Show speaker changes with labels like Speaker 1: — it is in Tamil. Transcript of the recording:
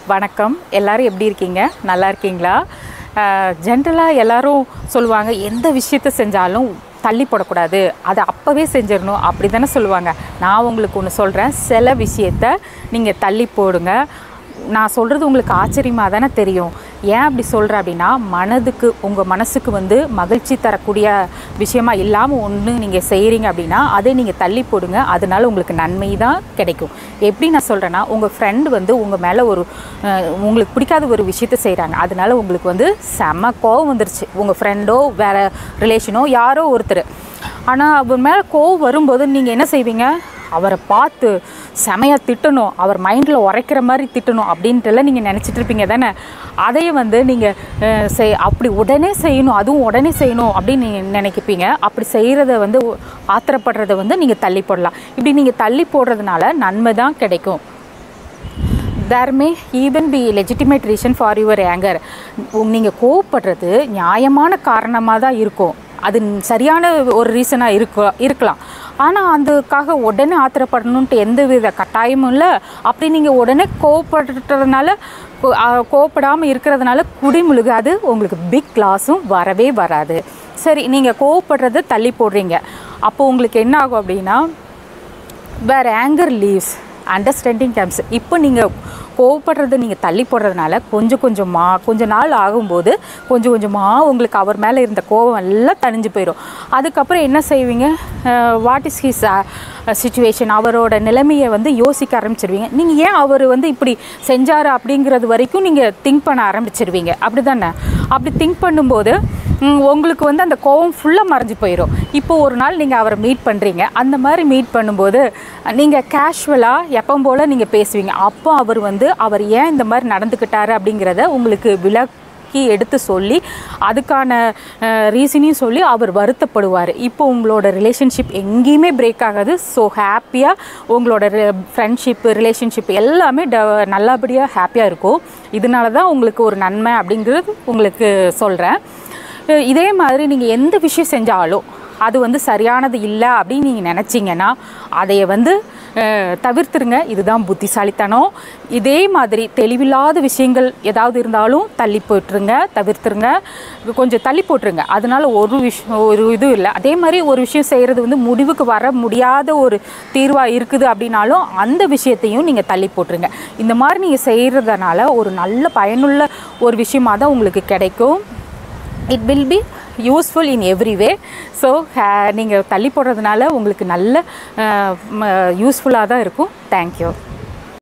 Speaker 1: வணக்கம் எல்லாரும் எப்படி இருக்கீங்க நல்லா இருக்கீங்களா ஜென்ரலாக எல்லாரும் சொல்லுவாங்க எந்த விஷயத்த செஞ்சாலும் தள்ளி போடக்கூடாது அதை அப்போவே செஞ்சிடணும் அப்படி தானே சொல்லுவாங்க நான் உங்களுக்கு ஒன்று சொல்கிறேன் சில விஷயத்த நீங்கள் தள்ளி போடுங்க நான் சொல்கிறது உங்களுக்கு ஆச்சரியமாக தானே தெரியும் ஏன் அப்படி சொல்கிறேன் அப்படின்னா மனதுக்கு உங்கள் மனசுக்கு வந்து மகிழ்ச்சி தரக்கூடிய விஷயமா இல்லாமல் ஒன்று நீங்கள் செய்கிறீங்க அப்படின்னா அதை நீங்கள் தள்ளி போடுங்க அதனால உங்களுக்கு நன்மை தான் கிடைக்கும் எப்படி நான் சொல்கிறேன்னா உங்கள் ஃப்ரெண்டு வந்து உங்கள் மேலே ஒரு அஹ், உங்களுக்கு பிடிக்காத ஒரு விஷயத்த செய்கிறாங்க அதனால உங்களுக்கு வந்து செம கோவம் வந்துருச்சு உங்கள் ஃப்ரெண்டோ வேறு ரிலேஷனோ யாரோ ஒருத்தர் ஆனால் அவர் மேலே கோவம் வரும்போது நீங்கள் என்ன செய்வீங்க அவரை பார்த்து செமையாக திட்டணும் அவர் மைண்டில் உரைக்கிற மாதிரி திட்டணும் அப்படின்ட்டுலாம் நீங்கள் நினச்சிட்டு இருப்பீங்க தானே அதையே வந்து நீங்கள் செய் அப்படி உடனே செய்யணும் அதுவும் உடனே செய்யணும் அப்படின்னு நீங்கள் நினைக்கிப்பீங்க அப்படி செய்கிறத வந்து ஆத்திரப்படுறத வந்து நீங்கள் தள்ளி போடலாம் இப்படி நீங்கள் தள்ளி போடுறதுனால நன்மை தான் கிடைக்கும் there may even be legitimate reason for your anger நீங்கள் கோவப்படுறது நியாயமான காரணமாக தான் இருக்கும் அது சரியான ஒரு ரீசனாக இருக்க இருக்கலாம் ஆனால் அதுக்காக உடனே ஆத்திரப்படணுன்ட்டு எந்த வித கட்டாயமும் இல்லை அப்படி நீங்கள் உடனே கோவப்படுறதுனால கோ- ஆ, கோவப்படாமல் இருக்கிறதுனால குடிமுழுகாது உங்களுக்கு பிக் லாஸும் வரவே வராது சரி நீங்கள் கோவப்படுறத தள்ளி போடுறீங்க அப்போ உங்களுக்கு என்ன ஆகும் அப்படின்னா வேறு ஆங்கர் லீவ்ஸ் அண்டர்ஸ்டாண்டிங் கேம்ஸ் இப்போ நீங்கள் கோவப்படுறதை நீங்கள் தள்ளி போடுறதுனால கொஞ்சம் கொஞ்சமாக கொஞ்ச நாள் ஆகும்போது கொஞ்சம் கொஞ்சமாக உங்களுக்கு அவர் மேலே இருந்த கோவம் எல்லாம் தணிஞ்சு போயிடும் அதுக்கப்புறம் என்ன செய்வீங்க வாட் இஸ் ஹிஸ் சுச்சுவேஷன் அவரோட நிலைமையை வந்து யோசிக்க ஆரம்பிச்சிருவீங்க நீங்கள் ஏன் அவர் வந்து இப்படி செஞ்சார் அப்படிங்கிறது வரைக்கும் நீங்கள் திங்க் பண்ண ஆரம்பிச்சிருவீங்க அப்படி தானே அப்படி திங்க் பண்ணும்போது ம், உங்களுக்கு வந்து அந்த கோவம் ஃபுல்லாக மறைஞ்சு போயிடும் இப்போ ஒரு நாள் நீங்கள் அவரை மீட் பண்ணுறீங்க அந்த மாதிரி மீட் பண்ணும்போது நீங்கள் கேஷுவலாக எப்போ போல் நீங்கள் பேசுவீங்க அப்போ அவர் வந்து அவர் ஏன் இந்த மாதிரி நடந்துக்கிட்டாரு அப்படிங்கிறத உங்களுக்கு விளக்கி எடுத்து சொல்லி அதுக்கான ரீசனையும் சொல்லி அவர் வருத்தப்படுவார் இப்போ உங்களோட ரிலேஷன்ஷிப் எங்கேயுமே பிரேக் ஆகாது ஸோ ஹாப்பியாக உங்களோட ஃப்ரெண்ட்ஷிப் ரிலேஷன்ஷிப் எல்லாமே ட நல்லபடியாக ஹாப்பியாக இருக்கும் இதனால தான் உங்களுக்கு ஒரு நன்மை அப்படிங்கிறது உங்களுக்கு சொல்கிறேன் இதே மாதிரி நீங்கள் எந்த விஷயம் செஞ்சாலும் அது வந்து சரியானது இல்லை அப்படின்னு நீங்கள் நினச்சிங்கன்னா அதைய வந்து அஹ், தவிர்த்துருங்க இதுதான் புத்திசாலித்தனம் இதே மாதிரி தெளிவில்லாத விஷயங்கள் ஏதாவது இருந்தாலும் தள்ளி போட்டுருங்க தவிர்த்துருங்க கொஞ்சம் தள்ளி போட்டுருங்க அதனால ஒரு விஷயம் ஒரு இது இல்லை அதே மாதிரி ஒரு விஷயம் செய்கிறது வந்து முடிவுக்கு வர முடியாத ஒரு தீர்வாக இருக்குது அப்படின்னாலும் அந்த விஷயத்தையும் நீங்கள் தள்ளி போட்டுருங்க இந்த மாதிரி நீங்கள் செய்கிறதுனால ஒரு நல்ல பயனுள்ள ஒரு விஷயமாக தான் உங்களுக்கு கிடைக்கும் it will be useful in every way so நீங்கள் தள்ளி போடுறதுனால உங்களுக்கு நல்ல யூஸ்ஃபுல்லாக தான் இருக்கும் தேங்க்யூ